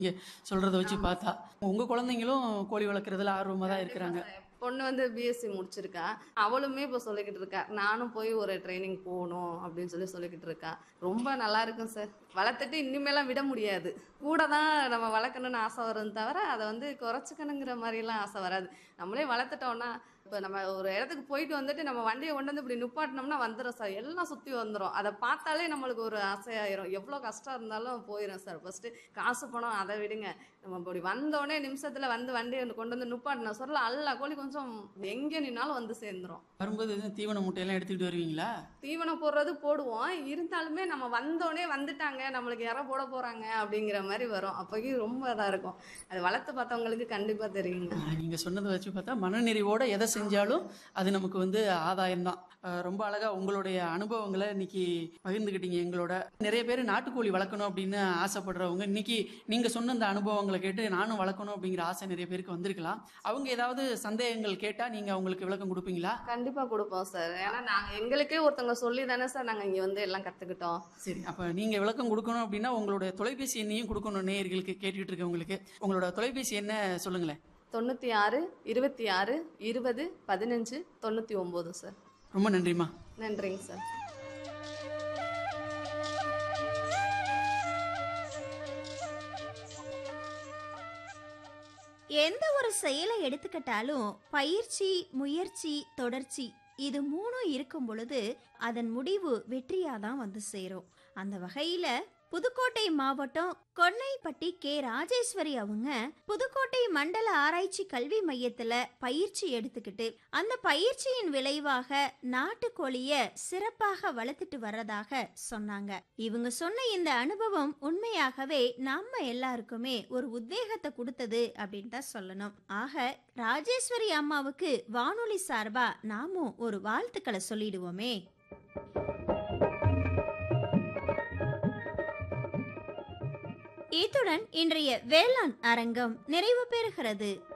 நீங்க சொல்றத வச்சு பார்த்தா உங்க குழந்தைங்களும் கோழி வளர்க்குறதுல ஆர்வமா தான் இருக்கிறாங்க பொண்ணு வந்து பிஎஸ்சி முடிச்சிருக்கா அவளுமே இப்போ சொல்லிக்கிட்டு இருக்கா நானும் போய் ஒரு ட்ரைனிங் போகணும் அப்படின்னு சொல்லி சொல்லிக்கிட்டு இருக்கா ரொம்ப நல்லா இருக்கும் சார் வளர்த்துட்டு இனிமேலாம் விட முடியாது கூட தான் நம்ம வளர்க்கணும்னு ஆசை வரும் தவிர அதை வந்து குறைச்சிக்கணுங்கிற மாதிரிலாம் ஆசை வராது நம்மளே வளர்த்துட்டோம்னா இப்போ நம்ம ஒரு இடத்துக்கு போயிட்டு வந்துட்டு நம்ம வண்டியை கொண்டு வந்து இப்படி நிப்பாட்டினோம்னா வந்துடும் சார் எல்லாம் சுற்றி வந்துடும் அதை பார்த்தாலே நம்மளுக்கு ஒரு ஆசையாயிரும் எவ்வளோ கஷ்டம் இருந்தாலும் போயிடும் சார் ஃபஸ்ட்டு காசு பணம் அதை விடுங்க நம்ம இப்படி வந்தோடனே நிமிஷத்தில் வந்து வண்டியை கொண்டு வந்து நிப்பாட்டின சொல்ல அல்ல கோழி கொஞ்சம் எங்கே நின்னாலும் வந்து சேர்ந்துரும் வரும்போது எதுவும் தீவன முட்டையெல்லாம் எடுத்துக்கிட்டு வருவீங்களா தீவனம் போடுறது போடுவோம் இருந்தாலுமே நம்ம வந்தோடனே வந்துட்டாங்க நம்மளுக்கு இற போட போகிறாங்க அப்படிங்கிற மாதிரி வரும் அப்போக்கி ரொம்ப இதாக இருக்கும் அது வளர்த்து பார்த்தவங்களுக்கு கண்டிப்பாக தெரியுங்க ஆஹ் நீங்க சொன்னதை வச்சு பார்த்தா மனநிறைவோட எதை செஞ்சாலும் அது நமக்கு வந்து ஆதாயம் தான் ரொம்ப அழகா உங்களுடைய அனுபவங்களை இன்னைக்கு பகிர்ந்துக்கிட்டீங்க எங்களோட நிறைய பேர் நாட்டுக்கோழி வளர்க்கணும் அப்படின்னு ஆசைப்படுறவங்க இன்னைக்கு நீங்க சொன்ன இந்த அனுபவங்களை கேட்டு நானும் வளர்க்கணும் அப்படிங்கிற ஆசை நிறைய பேருக்கு வந்திருக்கலாம் அவங்க ஏதாவது சந்தேகங்கள் கேட்டா நீங்க அவங்களுக்கு விளக்கம் கொடுப்பீங்களா கண்டிப்பாக கொடுப்போம் சார் ஏன்னா நாங்கள் எங்களுக்கே ஒருத்தவங்க சொல்லி தானே சார் நாங்கள் இங்கே வந்து எல்லாம் கற்றுக்கிட்டோம் சரி அப்ப நீங்க விளக்கம் கொடுக்கணும் அப்படின்னா உங்களுடைய தொலைபேசி எண்ணையும் கொடுக்கணும் நேயர்களுக்கு கேட்டுட்டு இருக்கவங்களுக்கு உங்களோட தொலைபேசி என்ன சொல்லுங்களேன் தொண்ணூற்றி ஆறு இருபத்தி ஆறு இருபது பதினஞ்சு தொண்ணூற்றி ஒம்பது சார் ரொம்ப நன்றிம்மா நன்றிங்க சார் எந்த ஒரு செயலை எடுத்துக்கிட்டாலும் பயிற்சி முயற்சி தொடர்ச்சி இது மூணும் இருக்கும் பொழுது அதன் முடிவு வெற்றியா தான் வந்து சேரும் அந்த வகையில புதுக்கோட்டை மாவட்டம் கொன்னைப்பட்டி கே ராஜேஸ்வரி அவங்க புதுக்கோட்டை மண்டல ஆராய்ச்சி கல்வி மையத்துல பயிற்சி எடுத்துக்கிட்டு அந்த பயிற்சியின் விளைவாக நாட்டுக்கோழிய சிறப்பாக வளர்த்துட்டு வர்றதாக சொன்னாங்க இவங்க சொன்ன இந்த அனுபவம் உண்மையாகவே நம்ம எல்லாருக்குமே ஒரு உத்வேகத்தை கொடுத்தது அப்படின்னு தான் சொல்லணும் ஆக ராஜேஸ்வரி அம்மாவுக்கு வானொலி சார்பா நாமும் ஒரு வாழ்த்துக்களை சொல்லிடுவோமே இத்துடன் இன்றைய வேளாண் அரங்கம் நிறைவு பெறுகிறது